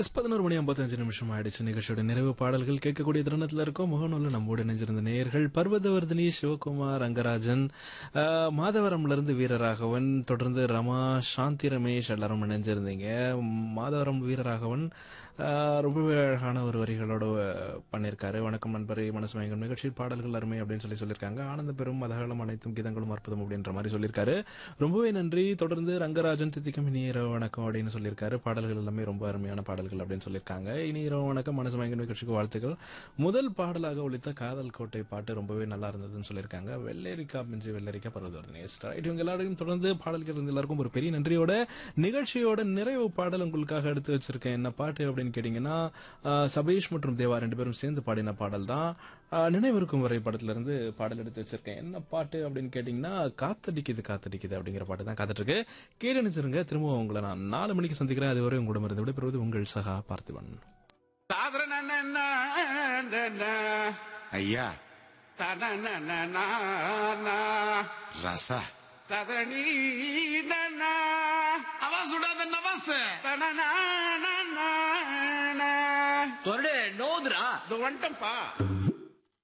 S பதினோரு மணி ஐம்பத்தஞ்சு நிமிஷம் ஆயிடுச்சு நிகழ்ச்சியோட நிறைவு பாடல்கள் கேட்கக்கூடிய தருணத்தில் இருக்கோம் முகநூல்ல நம்மோடு இணைஞ்சிருந்த நேயர்கள் பர்வதவர்தினி சிவகுமார் ரங்கராஜன் ஆஹ், மாதவரம்ல இருந்து வீரராகவன் தொடர்ந்து ரமா சாந்தி ரமேஷ் எல்லாரும் இணைஞ்சிருந்தீங்க மாதவரம் வீரராகவன் ஆஹ், ரொம்பவே அழகான ஒரு வரிகளோட அஹ், பண்ணியிருக்காரு வணக்கம் நண்பரே மனசு மயங்கும் நிகழ்ச்சியில் பாடல்கள் அருமை அப்படின்னு சொல்லி சொல்லியிருக்காங்க ஆனந்த பெரும் மதகாலம் அனைத்தும் கீதங்களும் அற்புதம் அப்படின்ற மாதிரி சொல்லியிருக்காரு ரொம்பவே நன்றி தொடர்ந்து ரங்கராஜன் தித்திக்கும் இனிய இரவு வணக்கம் அப்படின்னு சொல்லியிருக்காரு பாடல்கள் எல்லாமே ரொம்ப அருமையான பாடல்கள் அப்படின்னு சொல்லியிருக்காங்க இனி இரவு வணக்கம் மனசு மயங்கும் நிகழ்ச்சிக்கு வாழ்த்துக்கள் முதல் பாடலாக ஒழித்த காதல் கோட்டை பாட்டு ரொம்பவே நல்லா இருந்ததுன்னு சொல்லியிருக்காங்க வெள்ளரிக்கா மிஞ்சி வெள்ளரிக்கா பருவதவர்தனி ரைட் இவங்க எல்லாரையும் தொடர்ந்து பாடல்கள் இருந்த எல்லாருக்கும் ஒரு பெரிய நன்றியோட நிகழ்ச்சியோட நிறைவு பாடல் உங்களுக்காக எடுத்து வச்சிருக்கேன் என்ன பாட்டு அப்படின்னு கேட்டீங்கன்னா ஆஹ், சபீஷ் மற்றும் தேவா ரெண்டு பேரும் சேர்ந்து பாடின பாடல் தான் ஆஹ், நினைவிருக்கும் வரை படத்துல இருந்து பாடல் எடுத்து வச்சிருக்கேன் என்ன பாட்டு அப்படின்னு கேட்டீங்கன்னா காத்தடிக்குது காத்தடிக்குது அப்படிங்கிற பாட்டு தான் காத்துட்டு இருக்கு கேட்டு நினைச்சிருங்க திரும்ப உங்களை நான் நாலு மணிக்கு சந்திக்கிறேன் அதுவரை உங்களிடம் இருந்து விடைபெறுவது உங்கள் சகா பார்த்திபன் ஐயா ரசா அவன் சுடாத நவாஸ் தொரடு நோதுரா இது வந்துட்டம்பா